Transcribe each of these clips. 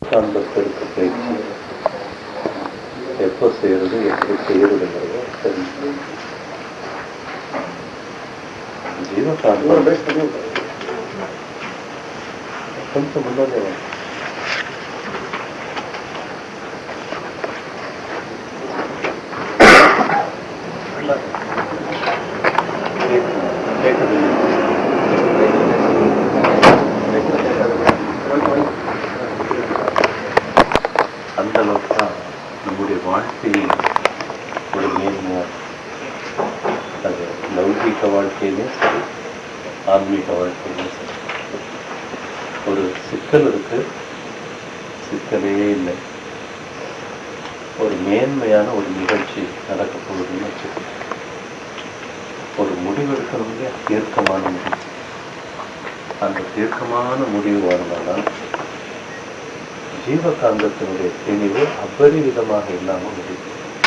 ஜீவகாந்தத்திற்கு பயிற்சி எப்போ செய்யறது எப்படி செய்யறதுங்கிறத தெரிஞ்சு ஜீவகாந்தம் கொஞ்சம் முன்னாடி வாங்க. கேக்குது, கேக்குது. அந்த அளவுக்கு தான் நம்முடைய வாழ்க்கையை ஒரு மேன்மையா அது லௌகிக வாழ்க்கையிலையும் சரி ஆன்மீக வாழ்க்கையிலையும் சரி ஒரு சிக்கல் இருக்கு சிக்கலே இல்லை ஒரு மேன்மையான ஒரு நிகழ்ச்சி நடக்க போகுதுன்னு வச்சுக்கோங்க ஒரு முடிவு எடுக்கணுங்க தீர்க்கமான முடிவு அந்த தீர்க்கமான முடிவு வரணும்னா ஜீவகாந்தத்தினுடைய தெளிவு அபரிவிதமாக இல்லாமல் முடியும்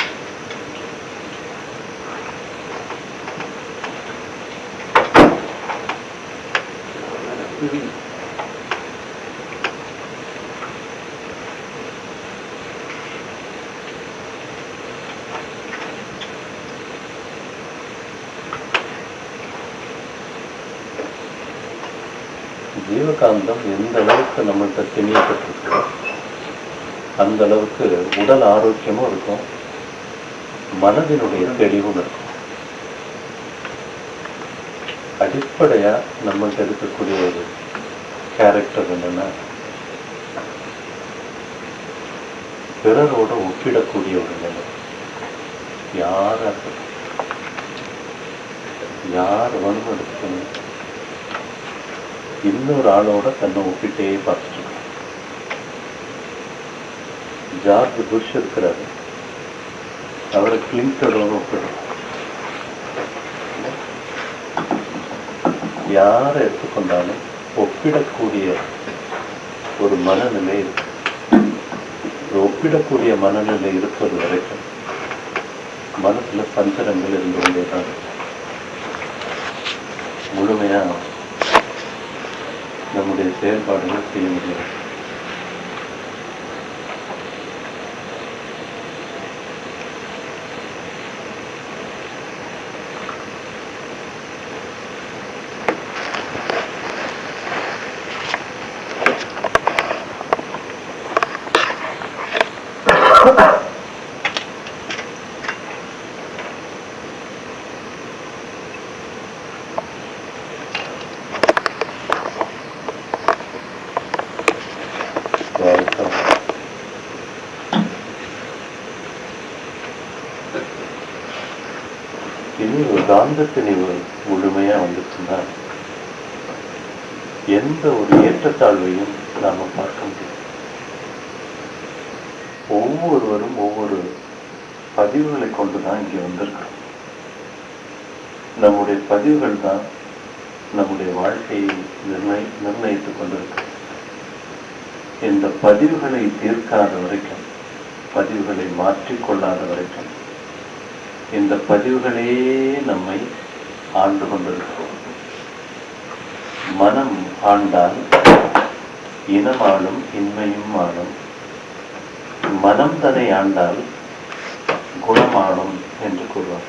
ஜீவகாந்தம் எந்த அளவுக்கு நம்மள்கிட்ட தெளியப்பட்டிருக்கோ அந்த அளவுக்கு உடல் ஆரோக்கியமும் இருக்கும் மனதினுடைய தெளிவும் இருக்கும் அடிப்படையா நம்மள்கிட்ட இருக்கக்கூடிய ஒரு கேரக்டர் என்னன்னா பிறரோட ஒப்பிடக்கூடிய ஒரு நிலை யாரா இருக்கட்டும் யார் வேணும் எடுத்துக்கணும் இன்னொரு ஆளோட தன்னை ஒப்பிட்டே பார்த்துட்டு இருக்கான். ஜார்ஜ் புஷ் இருக்கிறாரு அவரை கிளின்டனோட ஒப்பிடுறோம் யாரை எடுத்துக்கொண்டாலும் ஒப்பிடக்கூடிய ஒரு மனநிலை இருக்கு ஒரு ஒப்பிடக்கூடிய மனநிலை இருப்பது வரைக்கும் மனசுல சஞ்சலங்கள் இருந்து கொண்டே தான் இருக்கும். முழுமையா நம்முடைய செயல்பாடுகள் செய்ய முடியும் வணக்கம். இனி ஒரு காந்த தெளிவு முழுமையா வந்துச்சுன்னா எந்த ஒரு ஏற்றத்தாழ்வையும் நாம பார்க்க முடியும் ஒவ்வொருவரும் ஒவ்வொரு பதிவுகளை கொண்டுதான் இங்கே வந்திருக்கிறோம் நம்முடைய பதிவுகள் தான் நம்முடைய வாழ்க்கையை நிர்ணய நிர்ணயித்துக் கொண்டிருக்கிறோம் இந்த பதிவுகளை தீர்க்காத வரைக்கும் பதிவுகளை மாற்றிக்கொள்ளாத வரைக்கும் இந்த பதிவுகளே நம்மை ஆண்டு கொண்டிருக்கிறோம் மனம் ஆண்டால் இனமாளும் இன்மையும் ஆளும் மனம் தன்னை ஆண்டால் குணமாளும் என்று கூறுவார்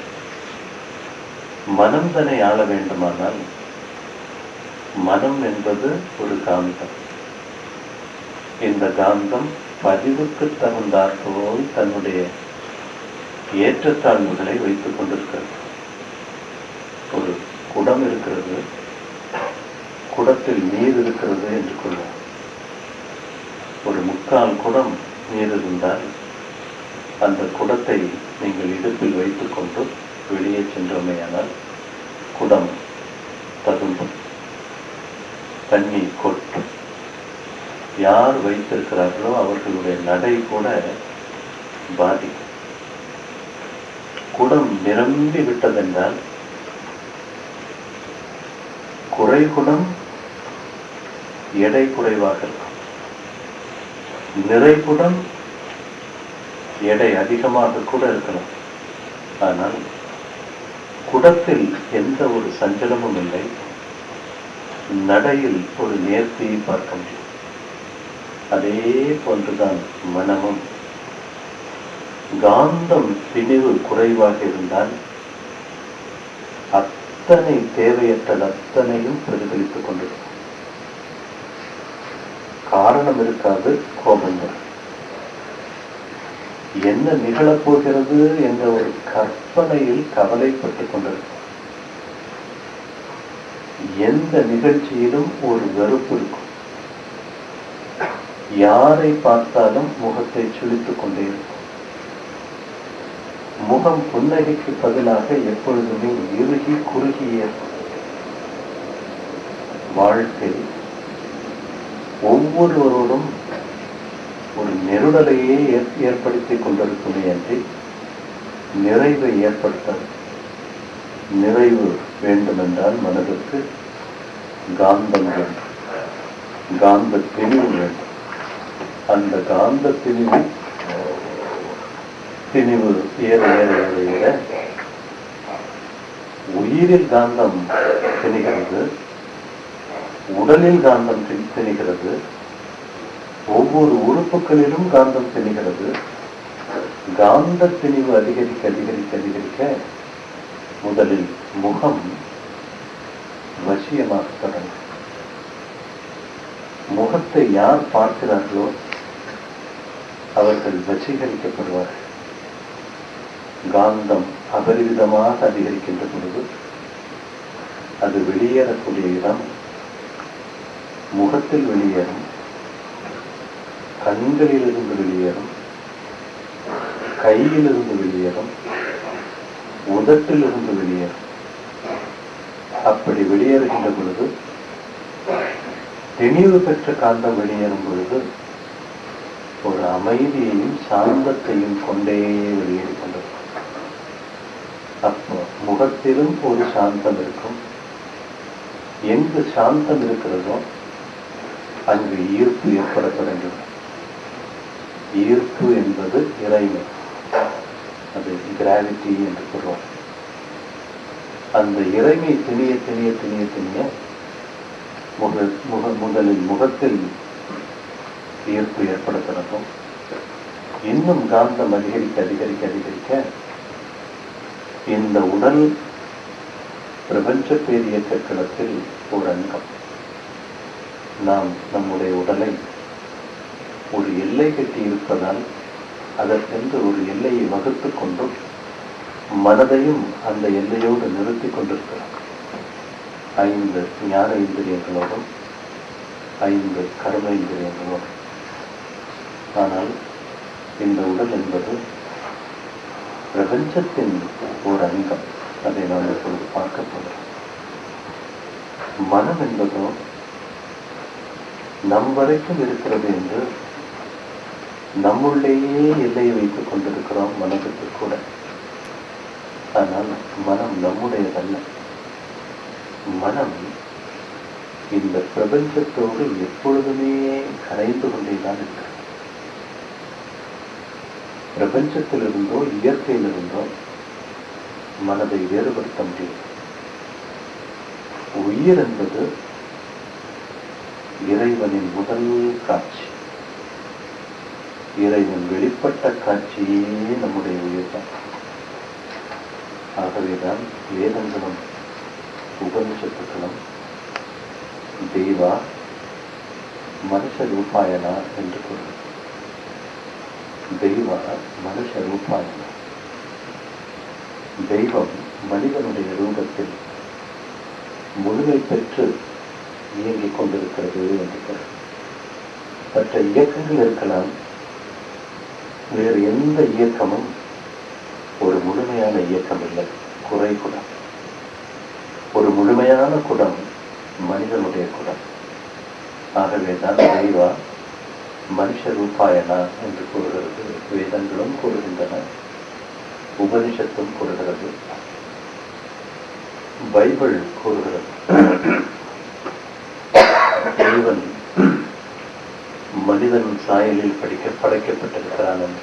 மனம் தன்னை ஆள வேண்டுமானால் மனம் என்பது ஒரு காந்தம் இந்த காந்தம் பதிவுக்கு தகுந்தாற்போல் தன்னுடைய ஏற்றத்தாழ்வுகளை வைத்துக் கொண்டிருக்கிறது ஒரு குடம் இருக்கிறது குடத்தில் நீர் இருக்கிறது என்று கொள்வோம் ஒரு முக்கால் குடம் நீர் இருந்தால் அந்த குடத்தை நீங்கள் இடுப்பில் வைத்துக் கொண்டு வெளியே சென்றோமேயானால் குடம் ததும்பும் தண்ணீர் கொட்டும் யார் வைத்திருக்கிறார்களோ அவர்களுடைய நடை கூட பாதிக்கும் குடம் நிரம்பி விட்டதென்றால் குறைகுடம் எடை குறைவாக இருக்கும் நிறைகுடம் எடை அதிகமாக கூட இருக்கலாம் ஆனால் குடத்தில் எந்த ஒரு சஞ்சலமும் இல்லை நடையில் ஒரு நேர்த்தியை பார்க்க முடியும் அதே போன்றுதான் மனமும் காந்தம் திணிவு குறைவாக இருந்தால் அத்தனை தேவையற்றது அத்தனையும் பிரதிபலித்துக் கொண்டிருக்கும் காரணம் இருக்காது கோபம் வரும் என்ன நிகழப்போகிறது என்ற ஒரு கற்பனையில் கவலைப்பட்டுக் கொண்டிருக்கும் எந்த நிகழ்ச்சியிலும் ஒரு வெறுப்பு இருக்கும் யாரை பார்த்தாலும் முகத்தை சுழித்துக் கொண்டே இருக்கும் முகம் புன்னகைக்கு பதிலாக எப்பொழுதுமே இறுகி குறுகிய வாழ்க்கை ஒவ்வொருவரோடும் ஒரு நெருடலையே ஏற்- ஏற்படுத்திக் கொண்டிருக்குமே அன்றி நிறைவை ஏற்படுத்தாது நிறைவு வேண்டுமென்றால் மனதிற்கு காந்தம் வேண்டும் காந்த திணிவு வேண்டும் அந்த காந்த திணிவு திணிவு ஏற ஏற ஏற ஏற உயிரில் காந்தம் திணிகிறது உடலில் காந்தம் தி- திணிகிறது ஒவ்வொரு உறுப்புகளிலும் காந்தம் திணிகிறது காந்த திணிவு அதிகரிக்க அதிகரிக்க அதிகரிக்க முதலில் முகம் வசியமாக தொடங்கும் முகத்தை யார் பார்க்கிறார்களோ அவர்கள் வசீகரிக்கப்படுவார்கள் காந்தம் அபரிவிதமாக அதிகரிக்கின்ற பொழுது அது வெளியேறக்கூடிய இடம் முகத்தில் வெளியேறும் கண்களிலிருந்து வெளியேறும் கையிலிருந்து வெளியேறும் உதட்டிலிருந்து வெளியேறும் அப்படி வெளியேறுகின்ற பொழுது தெளிவு பெற்ற காந்தம் வெளியேறும் பொழுது ஒரு அமைதியையும் சாந்தத்தையும் கொண்டே வெளியேறி கொண்டிருக்கும் அப்போ முகத்திலும் ஒரு சாந்தம் இருக்கும் எங்கு சாந்தம் இருக்கிறதோ அங்கு ஈர்ப்பு ஏற்பட தொடங்கிவிடும் ஈர்ப்பு என்பது இறைமை அது கிராவிட்டி என்று சொல்லுவார் அந்த இறைமை திணிய திணிய திணிய திணிய முக முக முதலில் முகத்தில் ஈர்ப்பு ஏற்பட தொடங்கும் இன்னும் காந்தம் அதிகரிக்க அதிகரிக்க அதிகரிக்க இந்த உடல் பிரபஞ்ச பேரியக்க களத்தில் ஒரு அங்கம் நாம் நம்முடைய உடலை ஒரு எல்லை கட்டி இருப்பதால் அதற்கென்று ஒரு எல்லையை வகுத்துக் கொண்டும் மனதையும் அந்த எல்லையோடு நிறுத்தி கொண்டிருக்கிறோம் ஐந்து ஞான இந்திரியங்களோடும் ஐந்து கர்ம இந்திரியங்களோடும் ஆனால் இந்த உடல் என்பது பிரபஞ்சத்தின் ஒரு அங்கம் அதை நாம் இப்பொழுது பார்க்க போகிறோம் மனம் என்பதோ நம் வரைக்கும் இருக்கிறது என்று நம்முள்ளேயே எல்லையை வைத்துக் கொண்டிருக்கிறோம் மனதுக்கு கூட ஆனால் மனம் நம்முடையதல்ல மனம் இந்த பிரபஞ்சத்தோடு எப்பொழுதுமே கரைந்து கொண்டேதான் இருக்கிறது பிரபஞ்சத்திலிருந்தோ இயற்கையிலிருந்தோ மனதை வேறுபடுத்த முடியும் உயிர் என்பது இறைவனின் முதல் காட்சி இறைவன் வெளிப்பட்ட காட்சியே நம்முடைய உயிர்தான் ஆகவேதான் வேதங்களும் உபனிஷத்துக்களும் தெய்வா மனுஷ ரூபாயனா என்று கூறும் தெய்வா மனுஷ ரூபாயனா தெய்வம் மனிதனுடைய ரூபத்தில் முழுமை பெற்று இயங்கிக் கொண்டிருக்கிறது என்று பொருள் மற்ற இயக்கங்கள் இருக்கலாம் வேறு எந்த இயக்கமும் ஒரு முழுமையான இயக்கம் இல்லை குறை குடம் ஒரு முழுமையான குடம் மனிதனுடைய குடம் ஆகவேதான் தெய்வா மனுஷ ரூபாயனா என்று கூறுகிறது வேதங்களும் கூறுகின்றன உபனிஷத்தும் கூறுகிறது பைபிள் கூறுகிறது தேவன் மனிதன் சாயலில் படிக்க படைக்கப்பட்டிருக்கிறான் என்று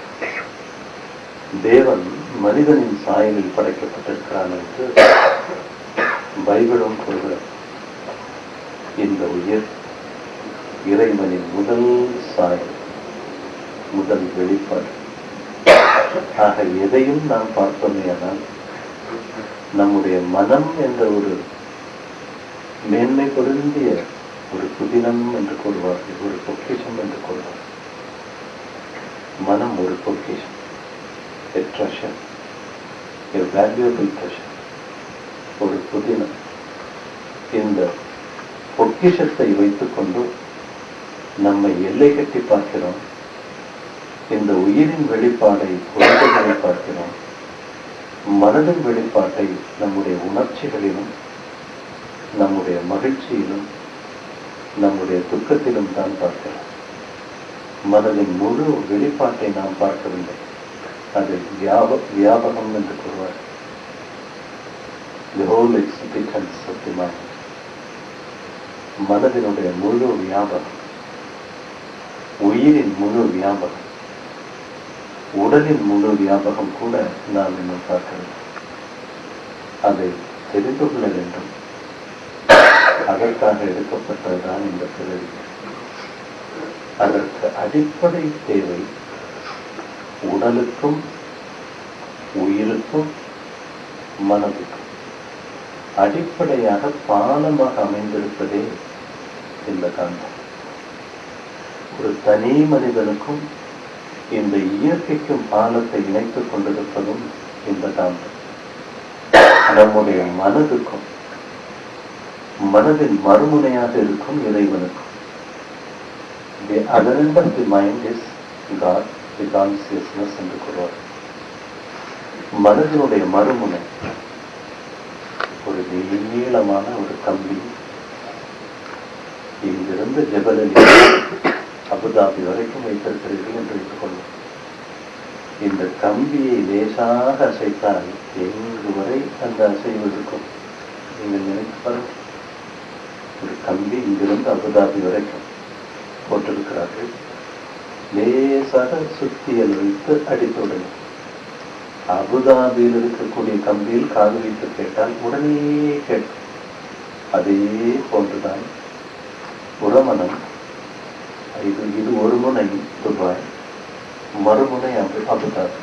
தேவன் மனிதனின் சாயலில் படைக்கப்பட்டிருக்கிறான் என்று பைபிளும் கூறுகிறது இந்த உயிர் இறைவனின் முதல் சாயல் முதல் வெளிப்பாடு ஆக எதையும் நாம் பார்த்தோமேயானால் நம்முடைய மனம் என்ற ஒரு மேன்மை பொருந்திய ஒரு புதினம் என்று கூறுவார்கள் ஒரு பொக்கிஷம் என்று கூறுவார்கள் மனம் ஒரு பொக்கிஷம் a treasure a valuable treasure ஒரு புதினம் இந்த பொக்கிஷத்தை வைத்துக்கொண்டு நம்மை எல்லை கட்டி பார்க்கிறோம் இந்த உயிரின் வெளிப்பாடை குழந்தைகளை பார்க்கிறோம் மனதின் வெளிப்பாட்டை நம்முடைய உணர்ச்சிகளிலும் நம்முடைய மகிழ்ச்சியிலும் நம்முடைய துக்கத்திலும் தான் பார்க்கிறோம் மனதின் முழு வெளிப்பாட்டை நாம் பார்க்கவில்லை அது வியாப வியாபகம் என்று கூறுவார் the whole exhibitions of the mind மனதினுடைய முழு வியாபகம் உயிரின் முழு வியாபகம் உடலின் முழு வியாபகம் கூட நாம் இன்னும் பார்க்கவில்லை அதை தெரிந்து கொள்ள வேண்டும் அதற்காக எடுக்கப்பட்டதுதான் இந்த பிறவி அதற்கு அடிப்படை தேவை உடலுக்கும் உயிருக்கும் மனதுக்கும் அடிப்படையாக பாலமாக அமைந்திருப்பதே இந்த காந்தம் ஒரு தனி மனிதனுக்கும் இந்த இயற்கைக்கும் பாலத்தை இணைத்துக் கொண்டிருப்பதும் இந்த காந்தம் நம்முடைய மனதுக்கும் மனதின் மறுமுனையாக இருக்கும் இறைவனுக்கும் The other end of the mind is God, the consciousness என்று கூறுவார் மனதினுடைய மறுமுனை ஒரு நீளமான ஒரு கம்பி இங்கிருந்து ஜபலலி அபுதாபி வரைக்கும் வைத்திருக்கிறீர்கள் என்று வைத்துக்கொள்ளும் இந்த கம்பியை லேசாக அசைத்தால் எங்கு வரை அந்த அசைவு இருக்கும் நீங்கள் நினைத்து பாருங்கள் ஒரு கம்பி இங்கிருந்து அபுதாபி வரைக்கும் போட்டிருக்கிறார்கள் லேசாக சுத்தியல் வைத்து அடித்துடனே அபுதாபியில் இருக்கக்கூடிய கம்பியில் காது வைத்து கேட்டால் உடனே கேட்கும் அதே போன்றுதான் புறமணம் இது இது ஒரு முனை துபாய் மறுமுனை அபு அபுதாபி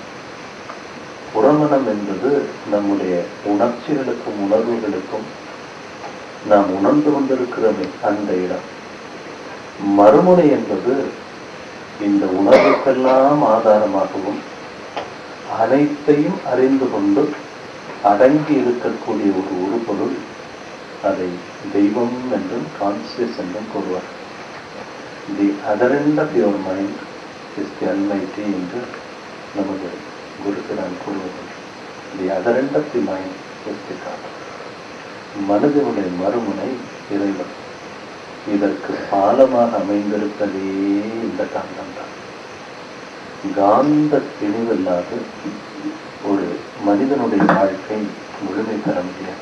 புறமணம் என்பது நம்முடைய உணர்ச்சிகளுக்கும் உணர்வுகளுக்கும் நாம் உணர்ந்து கொண்டிருக்கிறோமே அந்த இடம் மறுமுனை என்பது இந்த உணர்வுக்கெல்லாம் ஆதாரமாகவும் அனைத்தையும் அறிந்து கொண்டு அடங்கி இருக்கக்கூடிய ஒரு உருப்பொருள் அதை தெய்வம் என்றும் கான்சியஸ் என்றும் கூறுவார் the other end of your mind is the almighty என்று நமது குருக்கு நான் கூறுவது the other end of the mind is the God மனதினுடைய மறுமுனை இறைவன் இதற்கு பாலமாக அமைந்திருப்பதே இந்த காந்தம் தான் காந்த திணிவில்லாது ஒரு மனிதனுடைய வாழ்க்கை முழுமை பெற முடியாது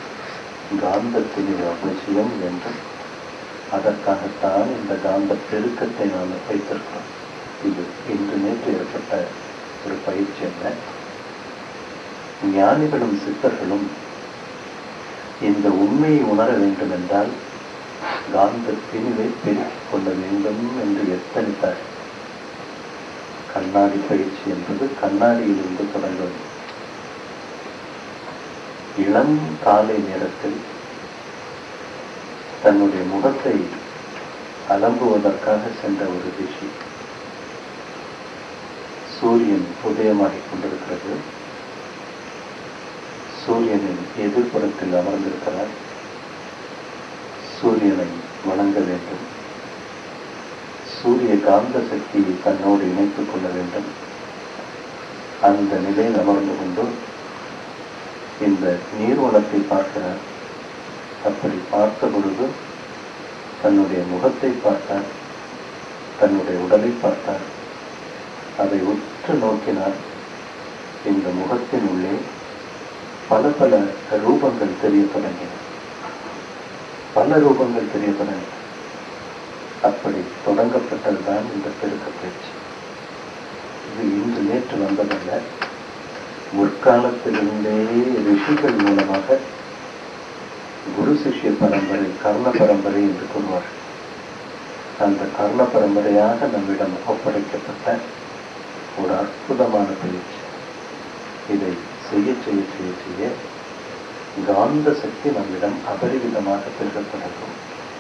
காந்த திணிவு அவசியம் என்றும் அதற்காகத்தான் இந்த காந்த பெருக்கத்தை நாம் வைத்திருக்கிறோம் இது இன்று நேற்று ஏற்பட்ட ஒரு பயிற்சி அல்ல ஞானிகளும் சித்தர்களும் இந்த உண்மையை உணர வேண்டும் என்றால் காந்த திணிவை பெருக்கிக் கொள்ள வேண்டும் என்று எத்தனித்தார் கண்ணாடி பயிற்சி என்பது கண்ணாடியிலிருந்து தொடங்கும் இளம் காலை நேரத்தில் தன்னுடைய முகத்தை அலம்புவதற்காக சென்ற ஒரு ரிஷி சூரியன் உதயமாகிக் கொண்டிருக்கிறது சூரியனின் எதிர்ப்புறத்தில் அமர்ந்திருக்கிறார் சூரியனை வணங்க வேண்டும் சூரிய காந்த சக்தியை தன்னோடு இணைத்துக் கொள்ள வேண்டும் அந்த நிலையில் அமர்ந்து கொண்டு இந்த நீர்வளத்தை பார்க்கிறார் அப்படி பார்த்த பொழுது தன்னுடைய முகத்தை பார்த்தார் தன்னுடைய உடலை பார்த்தார் அதை உற்று நோக்கினார் இந்த முகத்தின் உள்ளே பல பல ரூபங்கள் தெரிய தொடங்கின பல ரூபங்கள் தெரிய தொடங்கின அப்படி தொடங்கப்பட்டதுதான் இந்த பெருக்க பயிற்சி இது இன்று நேற்று வந்ததல்ல முற்காலத்திலிருந்தே ரிஷிகள் மூலமாக குரு சிஷ்ய பரம்பரை கர்ண பரம்பரை என்று கூறுவார்கள் அந்த கர்ண பரம்பரையாக நம்மிடம் ஒப்படைக்கப்பட்ட ஒரு அற்புதமான பயிற்சி இதை செய்ய செய்ய செய்ய செய்ய காந்த சக்தி நம்மிடம் அபரிவிதமாக பெருகத் தொடங்கும்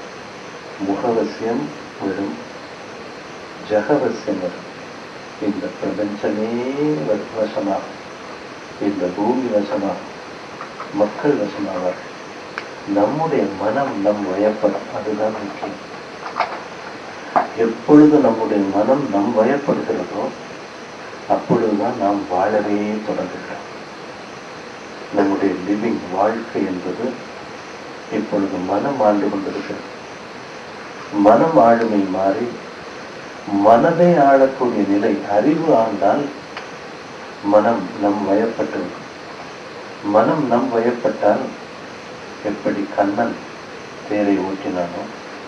முகவசியம் வரும் ஜகவசியம் வரும் இந்த பிரபஞ்சமே வ- வசமாகும் இந்த பூமி வசமாகும் மக்கள் வசமாவார்கள் நம்முடைய மனம் நம் வயப்படும் அதுதான் முக்கியம் எப்பொழுது நம்முடைய மனம் நம் வயப்படுகிறதோ அப்பொழுதுதான் நாம் வாழவே தொடங்குகிறோம் நம்முடைய லிவிங் வாழ்க்கை என்பது இப்பொழுது மனம் ஆண்டு கொண்டிருக்கிறது மனம் ஆளுமை மாறி மனதை ஆளக்கூடிய நிலை அறிவு ஆண்டால் மனம் நம் வயப்பட்டுவிடும் மனம் நம் வயப்பட்டால் எப்படி கண்ணன் தேரை ஓட்டினானோ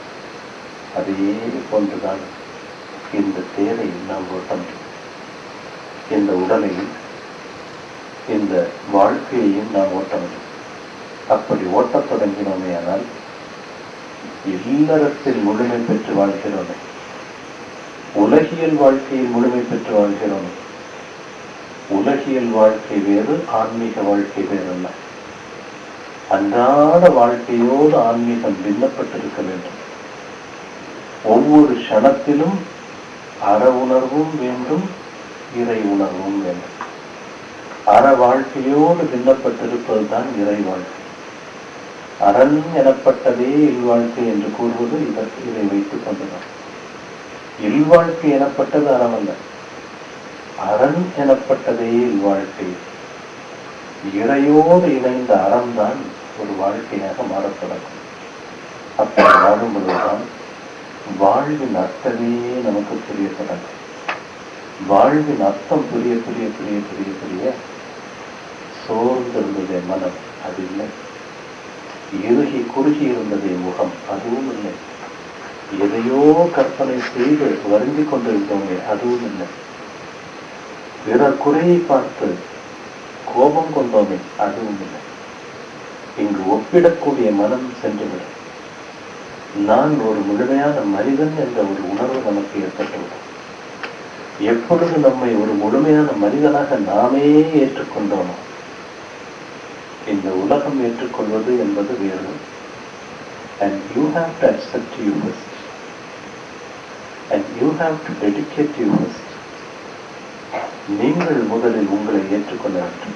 அதே போன்றுதான் இந்த தேரை நாம் ஓட்ட முடியும் இந்த உடலையும் இந்த வாழ்க்கையையும் நாம் ஓட்ட முடியும் அப்படி ஓட்டத் தொடங்கினோமே ஆனால் இல்லறத்தில் முழுமை பெற்று வாழ்கிறோமே உலகியல் வாழ்க்கையில் முழுமை பெற்று வாழ்கிறோமே உலகியல் வாழ்க்கை வேறு ஆன்மீக வாழ்க்கை வேறல்ல அன்றாட வாழ்க்கையோடு ஆன்மீகம் பின்னப்பட்டிருக்க வேண்டும் ஒவ்வொரு க்ஷணத்திலும் அற உணர்வும் வேண்டும் இறை உணர்வும் வேண்டும் அற வாழ்க்கையோடு பின்னப்பட்டிருப்பதுதான் இறை வாழ்க்கை அரண் எனப்பட்டதே இல்வாழ்க்கை என்று கூறுவது இதற்கு இதை வைத்துக் கொண்டுதான் இல்வாழ்க்கை எனப்பட்டது அறமல்ல அரண் எனப்பட்டதே இல்வாழ்க்கை இறையோடு இணைந்த அறம்தான் ஒரு வாழ்க்கையாக மாறத் தொடங்கும் அப்படி வாழும் பொழுதுதான் வாழ்வின் அர்த்தமே நமக்கு புரிய தொடங்கும் வாழ்வின் அர்த்தம் புரிய புரிய புரிய புரிய புரிய சோர்ந்திருந்ததே மனம் அது இல்லை இறுகி குறுகி இருந்ததே முகம் அதுவும் இல்லை எதையோ கற்பனை செய்து வருந்திக் கொண்டிருந்தோமே அதுவும் இல்லை பிறர் குறையை பார்த்து கோபம் கொண்டோமே அதுவும் இல்லை இங்கு ஒப்பிடக்கூடிய மனம் சென்றுவிடும் நான் ஒரு முழுமையான மனிதன் என்ற ஒரு உணர்வு நமக்கு ஏற்பட்டுவிடும் எப்பொழுது நம்மை ஒரு முழுமையான மனிதனாக நாமே ஏற்றுக்கொண்டோமோ இந்த உலகம் ஏற்றுக்கொள்வது என்பது வேறு and you have to accept you first and you have to dedicate you first நீங்கள் முதலில் உங்களை ஏற்றுக்கொள்ள வேண்டும்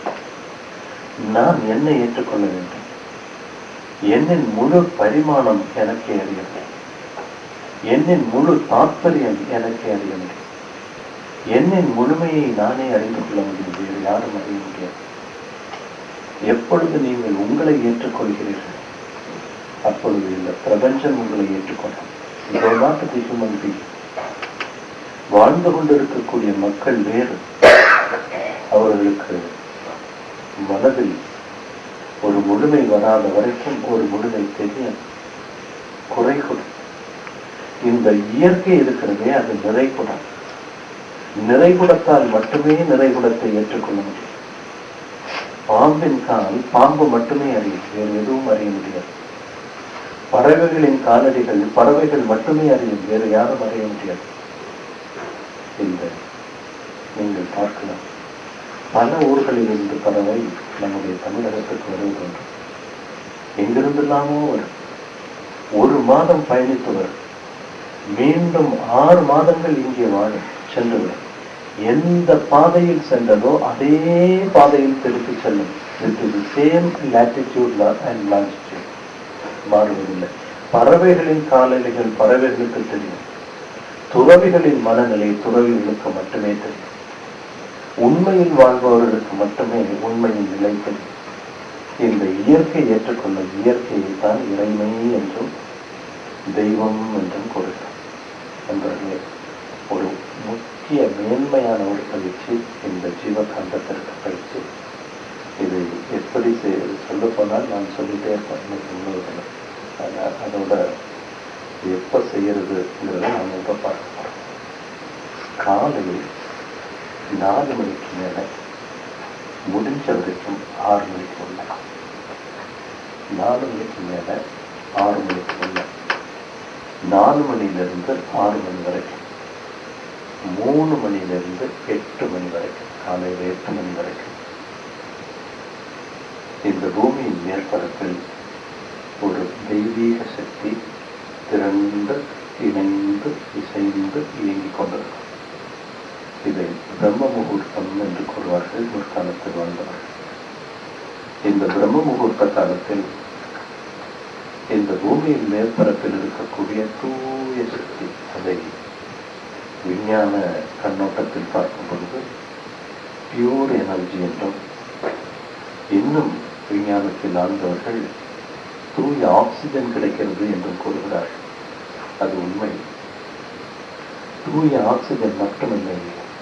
நான் என்னை ஏற்றுக்கொள்ள வேண்டும் என்னின் முழு பரிமாணம் எனக்கே அறிய வேண்டும் என்னின் முழு தாற்பயம் எனக்கே அறிய முடியும் என்னின் முழுமையை நானே அறிந்து கொள்ள முடியும் வேறு யாரும் அறிய முடியாது எப்பொழுது நீங்கள் உங்களை ஏற்றுக்கொள்கிறீர்கள் அப்பொழுது இந்த பிரபஞ்சம் உங்களை ஏற்றுக்கொள்ளும் இதை நாட்டு ஹியூமன் பீங் வாழ்ந்து கொண்டிருக்கக்கூடிய மக்கள் வேறு அவர்களுக்கு மனதில் ஒரு முழுமை வராத வரைக்கும் ஒரு முழுமை தெரியும் குறை கொடும் இந்த இயற்கை இருக்கிறதே அது நிறைகுடம் நிறைகுடத்தால் மட்டுமே நிறைகுடத்தை ஏற்றுக்கொள்ள முடியும் பாம்பின் கால் பாம்பு மட்டுமே அறியும் வேறு எதுவும் அறிய முடியாது பறவைகளின் காலடிகள் பறவைகள் மட்டுமே அறியும் வேறு யாரும் அறிய முடியாது இந்த நீங்கள் பார்க்கலாம் பல ஊர்களில் இருந்து பறவை நம்முடைய தமிழகத்துக்கு வருவதுண்டு எங்கிருந்தெல்லாமோ வரும் ஒரு மாதம் பயணித்து வரும் மீண்டும் ஆறு மாதங்கள் இங்கே வாழும் சென்று வரும் எந்த பாதையில் சென்றதோ அதே பாதையில் திருப்பி செல்லும் with same latitude and longitude மாறுவதில்லை பறவைகளின் காலநிலைகள் பறவைகளுக்கு தெரியும் துறவிகளின் மனநிலை துறவிகளுக்கு மட்டுமே தெரியும் உண்மையில் வாழ்பவர்களுக்கு மட்டுமே உண்மையின் நிலை தெரியும் இந்த இயற்கை ஏற்றுக்கொள்ள இயற்கையை தான் இறைமை என்றும் தெய்வம் என்றும் கூறுகிறோம் என்பதிலே ஒரு முக்கிய மேன்மையான ஒரு பயிற்சி இந்த ஜீவகாந்தத்திற்கு பயிற்சி இது எப்படி செய்வது சொல்ல போனால் நான் சொல்லிட்டே இருப்பேன் இன்னைக்கு முன்னோர்கள் அதா- அதோட எப்போ செய்யறதுங்கிறத நம்ம இப்போ பார்க்க போகிறோம் காலையில் நாலு மணிக்கு மேலே முடிஞ்ச வரைக்கும் ஆறு மணிக்கு உள்ள நாலு மணிக்கு மேலே ஆறு மணிக்கு உள்ள நாலு மணியிலிருந்து ஆறு மணி வரைக்கும் மூணு மணியிலிருந்து எட்டு மணி வரைக்கும் காலையில் எட்டு மணி வரைக்கும் இந்த பூமியின் மேற்பரப்பில் ஒரு தெய்வீக சக்தி திரண்டு இணைந்து இசைந்து இயங்கிக் கொண்டிருக்கும் இதை பிரம்ம முகூர்த்தம் என்று கூறுவார்கள் முற்காலத்தில் வாழ்ந்தவர்கள் இந்த பிரம்ம முகூர்த்த காலத்தில் இந்த பூமியின் மேற்பரப்பில் இருக்கக்கூடிய தூய சக்தி அதை விஞ்ஞான கண்ணோட்டத்தில் பார்க்கும் பொழுது பியூர் எனர்ஜி என்றும் இன்னும் விஞ்ஞானத்தில் ஆழ்ந்தவர்கள் தூய ஆக்சிஜன் கிடைக்கிறது என்றும் கூறுகிறார்கள் அது உண்மை தூய ஆக்சிஜன் மட்டுமில்லை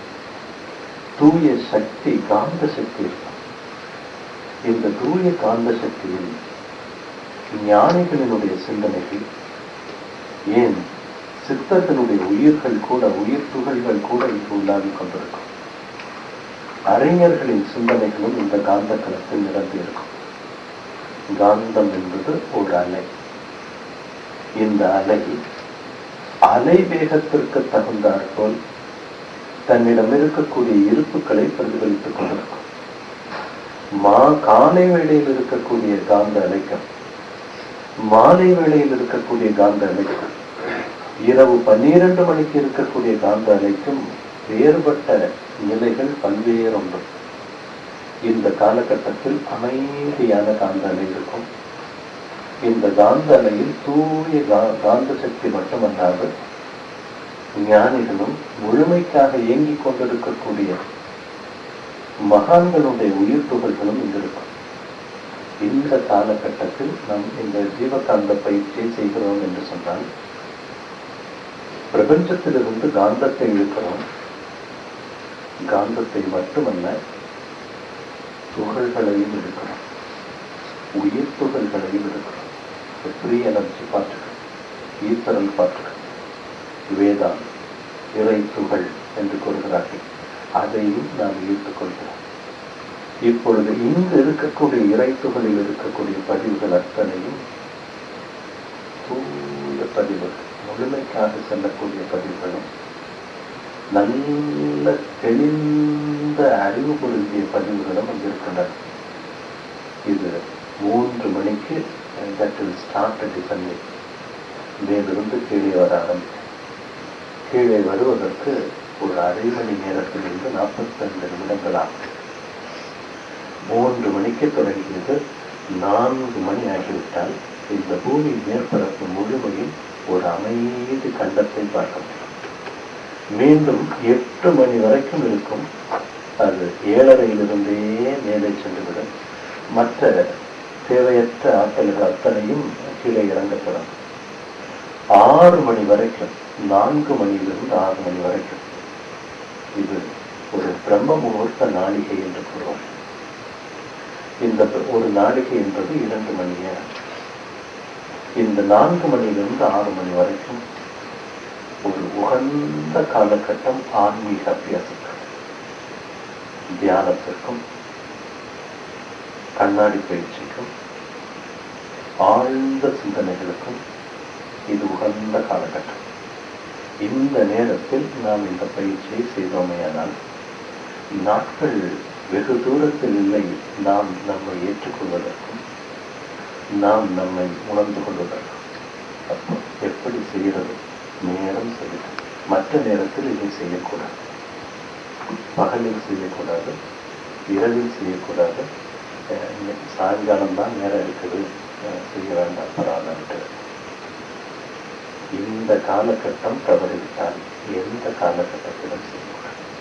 தூய சக்தி காந்த சக்தி இருக்கும் இந்த தூய காந்த சக்தியில் ஞானிகளினுடைய சிந்தனைகள் ஏன் சித்தர்களுடைய உயிர்கள் கூட உயிர் துகள்கள் கூட இங்கு உலாவிக் கொண்டிருக்கும் அறிஞர்களின் சிந்தனைகளும் இந்த காந்த களத்தில் நிரம்பி இருக்கும் காந்தம் என்பது ஒரு அலை இந்த அலை அலை வேகத்திற்கு தகுந்தாற்போல் தன்னிடம் இருக்கக்கூடிய இருப்புகளை பிரதிபலித்துக் கொண்டிருக்கும் மா காலை வேளையில் இருக்கக்கூடிய காந்த அலைக்கம் மாலை வேளையில் இருக்கக்கூடிய காந்த அலைக்கும் இரவு பன்னிரண்டு மணிக்கு இருக்கக்கூடிய காந்த அலைக்கும் வேறுபட்ட நிலைகள் பல்வேறு உண்டு இந்த காலகட்டத்தில் அமைதியான காந்த அலை இருக்கும் இந்த காந்த அலையில் தூய கா- காந்த சக்தி மட்டுமல்லாது ஞானிகளும் முழுமைக்காக இயங்கிக் கொண்டிருக்கக்கூடிய மகான்களுடைய உயிர் துகள்களும் இங்கு இருக்கும் இந்த காலகட்டத்தில் நாம் இந்த ஜீவகாந்த பயிற்சியை செய்கிறோம் என்று சொன்னால் பிரபஞ்சத்திலிருந்து காந்தத்தை இழுக்கிறோம் காந்தத்தை மட்டுமல்ல துகள்களையும் இருக்கிறோம் உயிர் துகள்களையும் இருக்கிறோம் ஃப்ரீ எனர்ஜி பார்ட்டுகள் ஈத்தரல் பார்ட்டுகள் வேதான் இறை துகள் என்று கூறுகிறார்கள் அதையும் நாம் ஈர்த்துக் கொள்கிறோம் இப்பொழுது இங்கு இருக்கக்கூடிய இறை துகளில் இருக்கக்கூடிய பதிவுகள் அத்தனையும் தூய பதிவுகள் முழுமைக்காக செல்லக்கூடிய பதிவுகளும் நல்ல தெளிந்த அறிவு பொருந்திய பதிவுகளும் அங்கு இருக்கின்றன இது மூன்று மணிக்கு தட் வில் ஸ்டார்ட் டிசெண்டிங் மேலிருந்து கீழே வர ஆரம்பிக்கும் கீழே வருவதற்கு ஒரு அரை மணி நேரத்திலிருந்து நாற்பத்தைந்து நிமிடங்கள் ஆகும் மூன்று மணிக்கு தொடங்கியது நான்கு மணி ஆகிவிட்டால் இந்த பூமி மேற்பரப்பு முழுமையும் ஒரு அமைதி கண்டத்தை பார்க்க முடியும் மீண்டும் எட்டு மணி வரைக்கும் இருக்கும் அது ஏழரையிலிருந்தே மேலே சென்றுவிடும் மற்ற தேவையற்ற ஆற்றல்கள் அத்தனையும் கீழே இறங்கப்படும் ஆறு மணி வரைக்கும் நான்கு மணியிலிருந்து ஆறு மணி வரைக்கும் இது ஒரு பிரம்ம முகூர்த்த நாளிகை என்று கூறுவார் இந்த ஒரு நாளிகை என்பது இரண்டு மணி நேரம் இந்த நான்கு மணியிலிருந்து ஆறு மணி வரைக்கும் ஒரு உகந்த காலகட்டம் ஆன்மீக அபியாசத்துக்கு தியானத்திற்கும் கண்ணாடி பயிற்சிக்கும் ஆழ்ந்த சிந்தனைகளுக்கும் இது உகந்த காலகட்டம் இந்த நேரத்தில் நாம் இந்த பயிற்சியை செய்தோமேயானால் நாட்கள் வெகு தூரத்தில் இல்லை நாம் நம்மை ஏற்றுக்கொள்வதற்கும் நாம் நம்மை உணர்ந்து கொள்வதற்கும் அப்போ எப்படி செய்கிறது நேரம் செய்யணும் மற்ற நேரத்தில் இதை செய்யக்கூடாது பகலில் செய்யக்கூடாது இரவில் செய்யக்கூடாது அஹ் இன்னைக்கு சாயங்காலம் தான் நேரம் இருக்குது அஹ் செய்ய வேண்டாம் பரவாயில்ல இந்த காலகட்டம் தவறிவிட்டால் எந்த காலகட்டத்திலும் செய்யக்கூடாது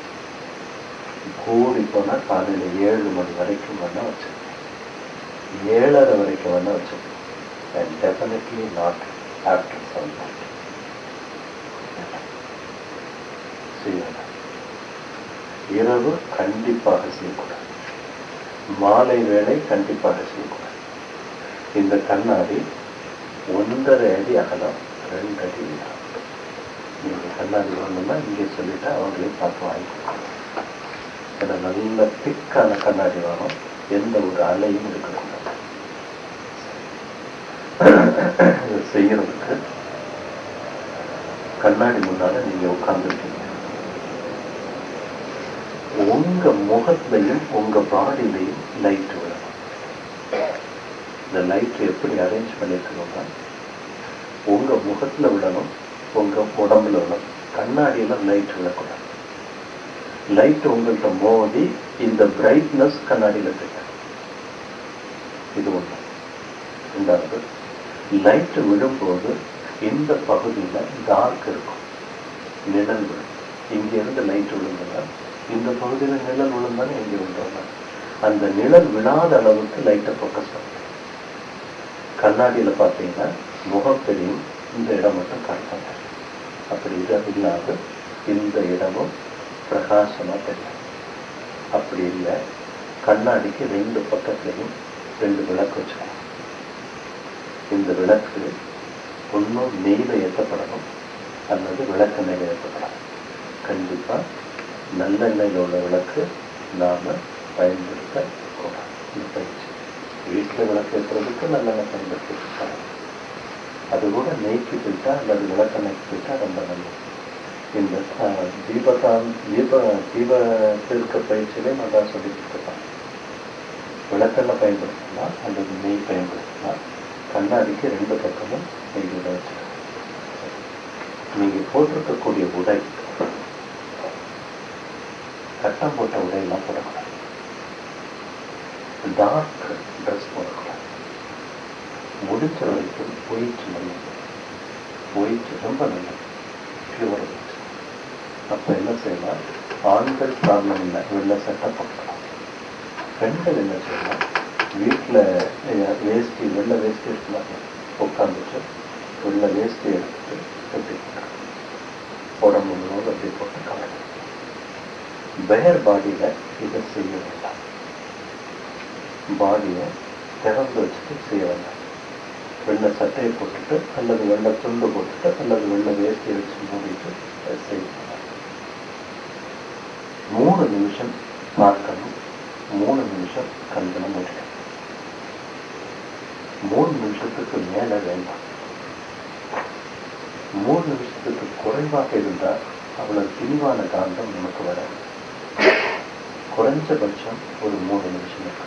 கூடி போனால் காலையில் ஏழு மணி வரைக்கும் வேணா வச்சிருக்கேன் ஏழரை வரைக்கும் வேணா வச்சிருக்கேன் and definitely not after seven செய்யணும் இரவு கண்டிப்பாக செய்யக்கூடாது மாலை வேளை கண்டிப்பாக செய்யக்கூடாது இந்த கண்ணாடி ஒன்றரை அடி அகலம் ரெண்டு அடி நீளம். நீங்க கண்ணாடி வாங்கணும்னா இங்கே சொல்லிட்டா அவங்களே பார்த்து வாங்கிக்கணும் ஏன்னா நல்ல திக்கான கண்ணாடி வேணும் எந்த ஒரு அலையும் இருக்கக்கூடாது இது செய்யறதுக்கு கண்ணாடி முன்னால நீங்க உட்கார்ந்துருக்கீங்க உங்க முகத்திலையும் உங்க பாடியிலையும் லைட் விழணும் இந்த லைட் எப்படி அரேஞ்ச் பண்ணிருக்கணும்னா உங்க முகத்துல விழணும் உங்க உடம்புல விழணும் கண்ணாடியில லைட் விழக்கூடாது லைட் உங்கள்கிட்ட மோதி இந்த பிரைட்னஸ் கண்ணாடியில தெரியும் இது ஒண்ணு ரெண்டாவது லைட் விழும்போது இந்த பகுதியில டார்க் இருக்கும் நிழல் விழும் இங்க இருந்து லைட் விழுந்ததுன்னா இந்த பகுதியில நிழல் விழுந்தானே இங்க விழுந்தோம்னா அந்த நிழல் விழாத அளவுக்கு லைட்டை ஃபோக்கஸ் பண்ணுங்க கண்ணாடியில பார்த்தீங்கன்னா முகம் தெரியும் இந்த இடம் மட்டும் கரெக்டாக தெரியும் அப்படி இது இல்லாத இந்த இடமும் பிரகாசமா தெரியும் அப்படி இல்லை கண்ணாடிக்கு ரெண்டு பக்கத்துலையும் ரெண்டு விளக்கு வச்சுக்கணும் இந்த விளக்கு ஒன்றும் நெய்ல ஏற்றப்படணும் அல்லது விளக்கெண்ணெயில் ஏற்றப்படணும் கண்டிப்பா நல்லெண்ணெயில் உள்ள விளக்கு நாம பயன்படுத்த கூடாது இந்த பயிற்சி வீட்டில் விளக்கு ஏற்றுறதுக்கு நல்லெண்ணெய் பயன்படுத்திருக்காங்க அது கூட நெய்க்கு போயிட்டா அல்லது விளக்கெண்ணெய்க்கு போயிட்டா ரொம்ப நல்லது இந்த ஆஹ், தீபகான் தீப தீப திருக்க பயிற்சியிலே நல்லா சொல்லி கொடுத்துருப்பாங்க விளக்கெண்ணெய் பயன்படுத்தலாம் அல்லது நெய் பயன்படுத்தலாம் கண்ணாடிக்கு ரெண்டு பக்கமும் நெய் விட வச்சுக்கலாம் நீங்க போட்டிருக்கக்கூடிய உடை கட்டம் போட்ட உடையெல்லாம் போடக்கூடாது டார்க் ட்ரெஸ் போடக்கூடாது முடிஞ்ச வரைக்கும் ஒயிட் நல்லது ஒயிட் ரொம்ப நல்லது பியூர் ஒயிட் அப்போ என்ன செய்யலாம் ஆண்கள் ப்ராப்ளம் இல்லை வெள்ளை சட்டை போட்டுக்கலாம் பெண்கள் என்ன செய்யலாம் வீட்டில் வேஷ்டி வெள்ளை வேஷ்டி இருக்கலாம் உட்காந்துட்டு வெள்ளை வேஷ்டி எடுத்துட்டு எப்படி போட்டுக்கலாம் உடம்பு முழுவதும் அப்படி போட்டு கவலை பேர் பாடியில் இதை செய்ய வேண்டாம் பாடியை திறந்து வச்சுட்டு செய்ய வேண்டாம் வெள்ளை சட்டையை போட்டுட்டு அல்லது வெள்ளை துண்டு போட்டுட்டு அல்லது வெள்ளை வேஷ்டியை வச்சு மூடிட்டு அதை செய்யணும் மூணு நிமிஷம் பார்க்கணும் மூணு நிமிஷம் கண்களை மூடிக்கணும் மூணு நிமிஷத்துக்கு மேல வேண்டாம் மூணு நிமிஷத்துக்கு குறைவாக இருந்தால் அவ்வளவு தெளிவான காந்தம் நமக்கு வராது குறைஞ்சபட்சம் ஒரு மூணு நிமிஷம் இருக்கணும்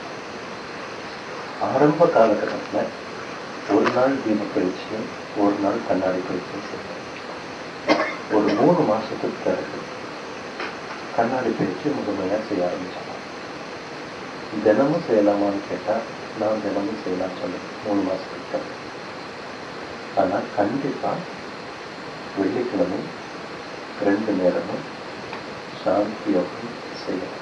ஆரம்ப காலகட்டத்தில் ஒரு நாள் தீப பயிற்சியும் ஒரு நாள் கண்ணாடி பயிற்சியும் செய்யணும் ஒரு மூணு மாசத்துக்கு பிறகு கண்ணாடி பயிற்சி முழுமையாக செய்ய ஆரம்பிச்சாங்க தினமும் செய்யலாமான்னு கேட்டால் நான் தினமும் செய்யலாம் சொல்லுவேன் மூணு மாசத்துக்கு பிறகு ஆனால் கண்டிப்பாக வெள்ளிக்கிழமை ரெண்டு நேரமும் சாந்தி யோகம் செய்யணும்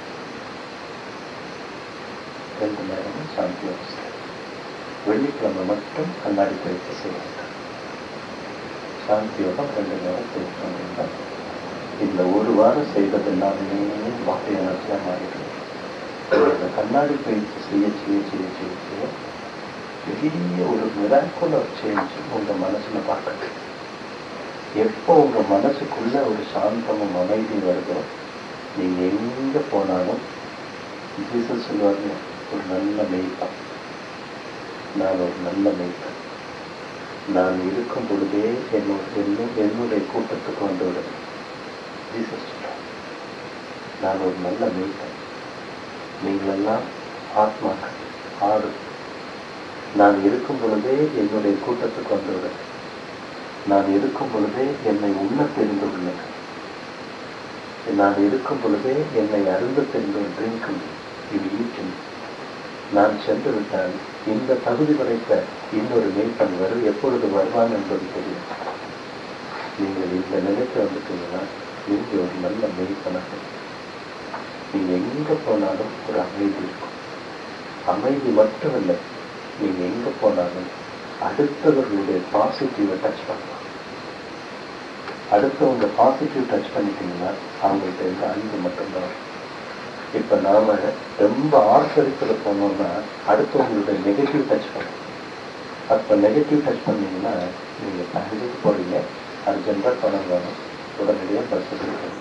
ரெண்டு நேரமும் சாந்தி யோகம் செய்யணும் வெள்ளிக்கிழமை மட்டும் கண்ணாடி பயிற்சி செய்ய வேண்டும் சாந்தி யோகம் ரெண்டு நேரம் செய்யணும் இந்த ஒரு வாரம் செய்வது எல்லாமே பாடி எனர்ஜியாக மாறிடும் இந்த கண்ணாடி பயிற்சி செய்ய செய்ய செய்ய செய்ய செய்ய பெரிய ஒரு மிராக்குலர் சேஞ்ச் உங்க மனசுல பார்க்குது எப்போ உங்க மனசுக்குள்ள ஒரு சாந்தமும் அமைதி வருதோ நீங்க எங்க போனாலும் ஜீசஸ் சொல்லுவாங்க ஒரு நல்ல மெய்ப்பன் நான் ஒரு நல்ல மெய்ப்பன் நான் இருக்கும் பொழுதே என்னோட என்னும் என்னுடைய கூட்டத்துக்கு வந்து விடுவேன் ஜீசஸ் சொல்றார் நான் ஒரு நல்ல மெய்ப்பன் நீங்களெல்லாம் ஆத்மாக்கள் ஆடு நான் இருக்கும் பொழுதே என்னுடைய கூட்டத்துக்கு வந்துவிடுவேன் நான் இருக்கும் பொழுதே என்னை உண்ண தெரிந்து கொள்ளுங்கள் நான் இருக்கும் பொழுதே என்னை அருந்த தெரிந்து ட்ரிங்க் இது ஈட்டும் நான் சென்று விட்டால் இந்த தகுதி படைத்த இன்னொரு மெய்ப்பன் வரும் எப்பொழுது வருவான் என்பது தெரியும் நீங்கள் இந்த நிலைக்கு வந்துட்டீங்கன்னா நீங்க ஒரு நல்ல மெய்ப்பனாக நீங்க எங்க போனாலும் ஒரு அமைதி இருக்கும் அமைதி மட்டுமல்ல நீங்க எங்க போனாலும் அடுத்தவர்களுடைய பாசிட்டிவை டச் பண்ணலாம் அடுத்தவங்க பாசிட்டிவ் டச் பண்ணிட்டீங்கன்னா அவங்கள்ட்ட இருந்து அன்பு மட்டும்தான் வரும். இப்ப நாம ரொம்ப ஆர்ப்பரித்துல போனோம்னா அடுத்தவங்களுடைய நெகட்டிவ் டச் பண்ணணும் அப்ப நெகட்டிவ் டச் பண்ணீங்கன்னா நீங்க பேங்க்குக்கு போறீங்க அர்ஜென்டா பணம் வேணும் உடனடியாக பஸ் எடுக்கணும்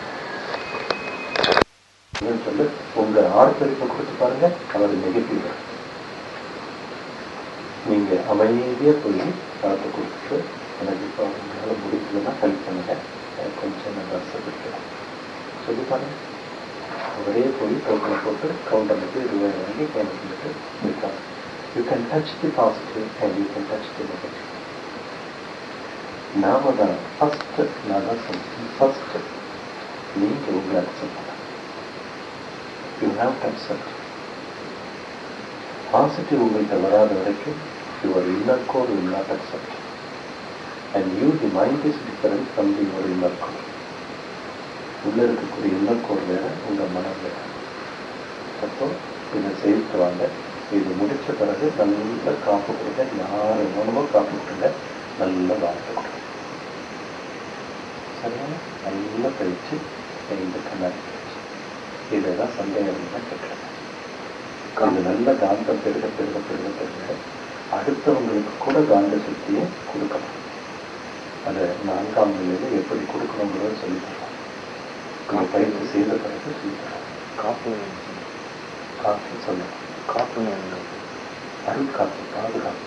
என்னன்னு சொல்லி உங்க ஆர்ப்பரிப்பை கொடுத்து பாருங்க அவர் நெகட்டிவ் நீங்க அமைதியா போய் பணத்தை கொடுத்துட்டு எனக்கு இப்போ உங்களால் முடிஞ்சதுன்னா ஹெல்ப் பண்ணுங்க எனக்கு கொஞ்சம் நான் ட்ரெஸ் பிடிக்கிறேன் சொல்லி பாருங்க அவரே போய் டோக்கனை போட்டு கவுண்டரில் போய் ரூபாய் வாங்கி எனக்கு வந்துட்டு இருக்காங்க you can touch the positive and you can touch the negative நாம தான் ஃபஸ்ட்டு நான் தான் சொல்றேன் ஃபஸ்ட்டு நீங்கள் உங்களை அக்செப்ட் பண்ண you have to accept positive உங்கள்கிட்ட வராத வரைக்கும் your inner core will not accept and you the mind is different from the your inner core உள்ளே இருக்கக்கூடிய இன்னர் கோர் வேற உங்கள் மனம் வேற அப்போ இதை செய்துட்டு வாங்க இது முடிச்ச பிறகு நல்ல காப்பு கொடுங்க யார் மூலமோ காப்பு கொடுங்க நல்ல வாழ்க்கை கொடுங்க சரியான நல்லா கழிச்சு இந்த கண்ணாடி கழிச்சு இதுதான் சந்தேகம் தான் கேட்குறேன் இது நல்ல காந்தம் பெருக பெருக பெருக பெருக அடுத்தவங்களுக்கு கூட காந்த சக்தியை கொடுக்கலாம் அதை நான்காம் நிலையில எப்படி கொடுக்கணுங்கிறத சொல்லி தரோம் இந்த பயிற்சி செய்த பிறகு சொல்லி தரோம் காப்பு காற்று சொல்லணும் காப்புன்னு அருட்காப்பு பாதுகாப்பு